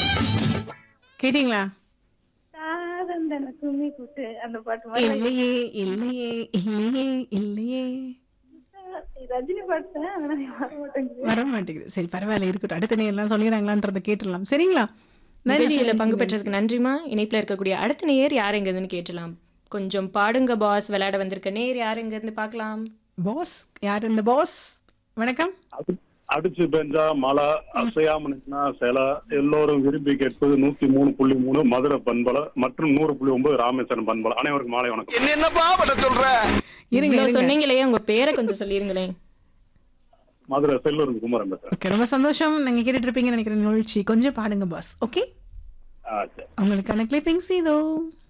கேட்டீங்களா தாரந்தன கும்மி கூட்டு அந்த பாட்டு மாதிரி இல்லையே இல்லையே இல்லையே இல்லையே ரஜினி பாட்டு தான் ஆனா வர மாட்டேங்குது வர மாட்டேங்குது சரி பரவாயில்ல இருக்கட்டும் அடுத்த நேரம் சொல்லிடுறாங்களான்றதை கேட்டுடலாம் சரிங்களா நன்றி நிகழ்ச்சியில பங்கு பெற்றதுக்கு நன்றிமா இணைப்புல இருக்கக்கூடிய அடுத்த நேயர் யார் எங்க இருந்துன்னு கேட்டலாம் கொஞ்சம் பாடுங்க பாஸ் விளையாட வந்திருக்க நேயர் யார் எங்க இருந்து பார்க்கலாம் பாஸ் யார் இந்த பாஸ் வணக்கம் அடி- அடிச்சு பெஞ்சா மழை அசையாம நின்னா சில எல்லோரும் விரும்பி கேட்பது நூத்தி மூணு புள்ளி மூணு மதுரை பண்பலை மற்றும் நூறு புள்ளி ஒன்பது ராமேஸ்வரம் பண்பலை அனைவருக்கும் மாலை வணக்கம் என்ன என்னப்பா பண்ண சொல்ற இருங்க இவ்வளவு இருங்க சொன்னீங்களே உங்க பேரை கொஞ்சம் சொல்லிருங்களேன் மதுரை செல்லூர் குமரன் பேசுறேன் ஓகே ரொம்ப சந்தோஷம் நீங்க கேட்டுட்டு இருப்பீங்கன்னு நினைக்கிறேன் நிகழ்ச்சி கொஞ்சம் பாடுங்க பாஸ் ஓகே ஆ, சரி. உங்களுக்கான கிளிப்பிங்ஸ் இதோ